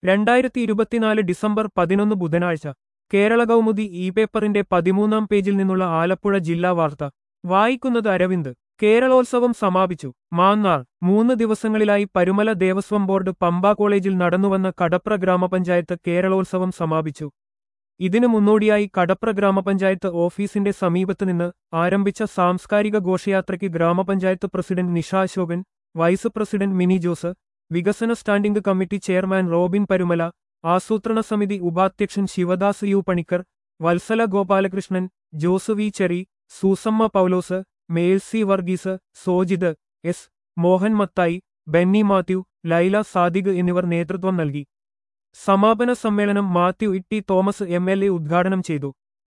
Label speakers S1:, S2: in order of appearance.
S1: രണ്ടായിരത്തി ഇരുപത്തിനാല് ഡിസംബർ പതിനൊന്ന് ബുധനാഴ്ച കേരള കൗമുദി ഇ പേപ്പറിന്റെ പതിമൂന്നാം പേജിൽ നിന്നുള്ള ആലപ്പുഴ ജില്ലാ വാർത്ത വായിക്കുന്നത് അരവിന്ദ് കേരളോത്സവം സമാപിച്ചു മാന്നാർ മൂന്ന് ദിവസങ്ങളിലായി പരുമല ദേവസ്വം ബോർഡ് പമ്പ കോളേജിൽ നടന്നുവന്ന കടപ്ര ഗ്രാമപഞ്ചായത്ത് കേരളോത്സവം സമാപിച്ചു ഇതിനു മുന്നോടിയായി കടപ്ര ഗ്രാമപഞ്ചായത്ത് ഓഫീസിന്റെ സമീപത്ത് നിന്ന് ആരംഭിച്ച സാംസ്കാരിക ഘോഷയാത്രയ്ക്ക് ഗ്രാമപഞ്ചായത്ത് president Nisha Ashokan vice president Mini Jose വികസന standing committee chairman Robin Parumala ആസൂത്രണ സമിതി ഉപാധ്യക്ഷൻ Sivadas U Panicker Vatsala Gopalakrishnan Jose V Cherry Susamma Paulose Melsi Varghese Sojith S Mohan Mathai Benny Mathew Laila Sadiq എന്നിവർ നേതൃത്വം നൽകി സമാപന സമ്മേളനം Mathew Itty Thomas M L A ഉദ്ഘാടനം ചെയ്തു